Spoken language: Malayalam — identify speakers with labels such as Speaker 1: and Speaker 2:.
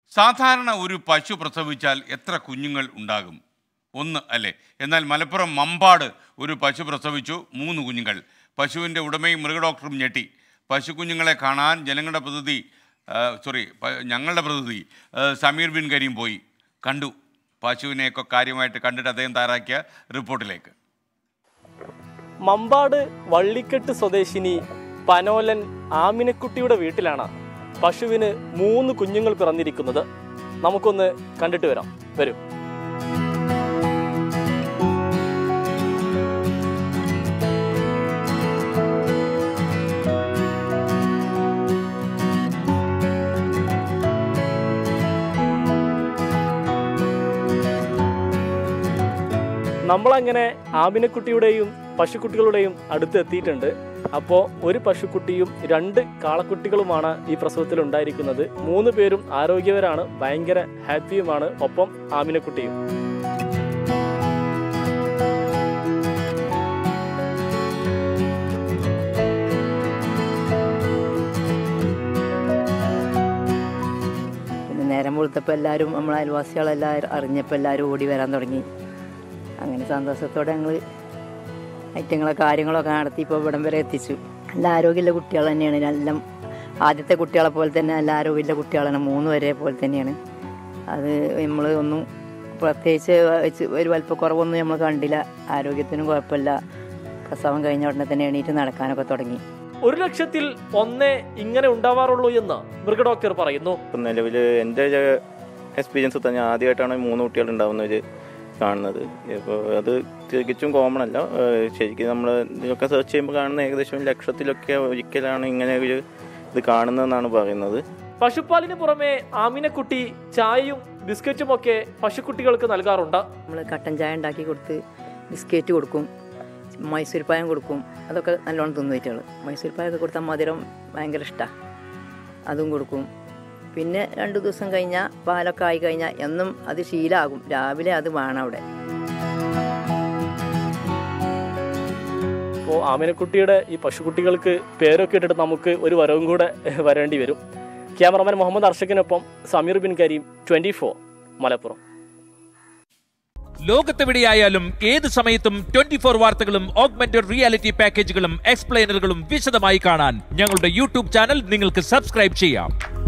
Speaker 1: സാധാരണ ഒരു പശു പ്രസവിച്ചാൽ എത്ര കുഞ്ഞുങ്ങൾ ഉണ്ടാകും ഒന്ന് അല്ലേ എന്നാൽ മലപ്പുറം മമ്പാട് ഒരു പശു പ്രസവിച്ചു മൂന്ന് കുഞ്ഞുങ്ങൾ പശുവിൻ്റെ ഉടമയും മൃഗഡോക്ടറും ഞെട്ടി പശു കുഞ്ഞുങ്ങളെ കാണാൻ ജനങ്ങളുടെ പ്രതിനിധി സോറി ഞങ്ങളുടെ പ്രതിനിധി ആ, സമീർ ബിൻ കരീം പോയി കണ്ടു പശുവിനെയൊക്കെ കാര്യമായിട്ട് കണ്ടിട്ട് അദ്ദേഹം തയ്യാറാക്കിയ റിപ്പോർട്ടിലേക്ക്
Speaker 2: മമ്പാട് വള്ളിക്കെട്ട് സ്വദേശിനി പനോലൻ ആമിനക്കുട്ടിയുടെ വീട്ടിലാണ് പശുവിന് മൂന്ന് കുഞ്ഞുങ്ങൾ പിറന്നിരിക്കുന്നത് നമുക്കൊന്ന് കണ്ടിട്ട് വരാം വരൂ നമ്മളങ്ങനെ ആമിനക്കുട്ടിയുടെയും പശുക്കുട്ടികളുടെയും അടുത്ത് എത്തിയിട്ടുണ്ട് അപ്പോൾ ഒരു പശുക്കുട്ടിയും രണ്ട് കാളക്കുട്ടികളുമാണ് ഈ പ്രസവത്തിൽ ഉണ്ടായിരിക്കുന്നത് മൂന്ന് പേരും ആരോഗ്യവരാണ് ഭയങ്കര ഹാപ്പിയുമാണ് ഒപ്പം ആമിനക്കുട്ടിയും
Speaker 3: പിന്നെ നേരം വെളുത്തപ്പോൾ എല്ലാവരും നമ്മൾ അയൽവാസികളെല്ലാവരും അറിഞ്ഞപ്പോൾ എല്ലാവരും ഓടി വരാൻ തുടങ്ങി അങ്ങനെ സന്തോഷത്തോടെ ഞങ്ങൾ ഐറ്റങ്ങളെ കാര്യങ്ങളൊക്കെ നടത്തി ഇപ്പോൾ ഇവിടം വരെ എത്തിച്ചു നല്ല ആരോഗ്യമുള്ള കുട്ടികൾ തന്നെയാണ് എല്ലാം ആദ്യത്തെ കുട്ടികളെ പോലെ തന്നെ നല്ല ആരോഗ്യമുള്ള കുട്ടികളാണ് മൂന്ന് വരെ പോലെ തന്നെയാണ് അത് നമ്മൾ ഒന്നും പ്രത്യേകിച്ച് വെച്ച് ഒരു വലിപ്പക്കുറവൊന്നും നമ്മൾ കണ്ടില്ല ആരോഗ്യത്തിനും കുഴപ്പമില്ല പ്രസവം കഴിഞ്ഞ ഉടനെ തന്നെ എണീറ്റ് നടക്കാനൊക്കെ തുടങ്ങി
Speaker 2: ഒരു ലക്ഷത്തിൽ ഒന്നേ ഇങ്ങനെ ഉണ്ടാവാറുള്ളൂ എന്ന് മൃഗഡോക്ടർ പറയുന്നു
Speaker 4: ഇപ്പം നിലവിൽ എൻ്റെ എക്സ്പീരിയൻസ് തന്നെ ആദ്യമായിട്ടാണ് മൂന്ന് കുട്ടികൾ ഉണ്ടാവുന്നത് കാണുന്നത് ഇപ്പോൾ അത് തികച്ചും കോമൺ അല്ല ഏഹ് ശരിക്കും നമ്മൾ ഇതിലൊക്കെ സെർച്ച് ചെയ്യുമ്പോൾ കാണുന്ന ഏകദേശം ലക്ഷത്തിലൊക്കെ ഒരിക്കലാണ് ഇങ്ങനെ ഒരു ഇത് കാണുന്നതെന്നാണ് പറയുന്നത്
Speaker 2: പശുപ്പാലിന് പുറമെ ആമിനക്കുട്ടി ചായയും ബിസ്ക്കറ്റും ഒക്കെ പശുക്കുട്ടികൾക്ക് നൽകാറുണ്ട്
Speaker 3: നമ്മൾ കട്ടൻ ചായ ഉണ്ടാക്കി കൊടുത്ത് ബിസ്ക്കറ്റ് കൊടുക്കും മൈസൂർ പായം കൊടുക്കും അതൊക്കെ നല്ലോണം തിന്നുവറ്റുകൾ മൈസൂർ പായൊക്കെ കൊടുത്താൽ മധുരം ഭയങ്കര ഇഷ്ടമാണ് അതും കൊടുക്കും പിന്നെ രണ്ട് ദിവസം കഴിഞ്ഞാൽ പാലൊക്കെ ആയി കഴിഞ്ഞാൽ എന്നും അത് ശീലമാകും രാവിലെ അത് വേണം അവിടെ
Speaker 2: അപ്പോൾ ആമിനക്കുട്ടിയുടെ ഈ പശുക്കുട്ടികൾക്ക് പേരൊക്കെ ഇട്ടിട്ട് നമുക്ക് ഒരു വരവും കൂടെ വരേണ്ടി വരും ക്യാമറമാൻ മുഹമ്മദ് അർഷക്കിനൊപ്പം സമീർ ബിൻ കരീം ട്വൻറ്റി ഫോർ മലപ്പുറം
Speaker 5: ലോകത്തെവിടെയായാലും ഏത് സമയത്തും ട്വന്റി ഫോർ വാർത്തകളും ഓഗ്മെന്റഡ് റിയാലിറ്റി പാക്കേജുകളും എക്സ്പ്ലെയിനറുകളും വിശദമായി കാണാൻ ഞങ്ങളുടെ യൂട്യൂബ് ചാനൽ നിങ്ങൾക്ക് സബ്സ്ക്രൈബ് ചെയ്യാം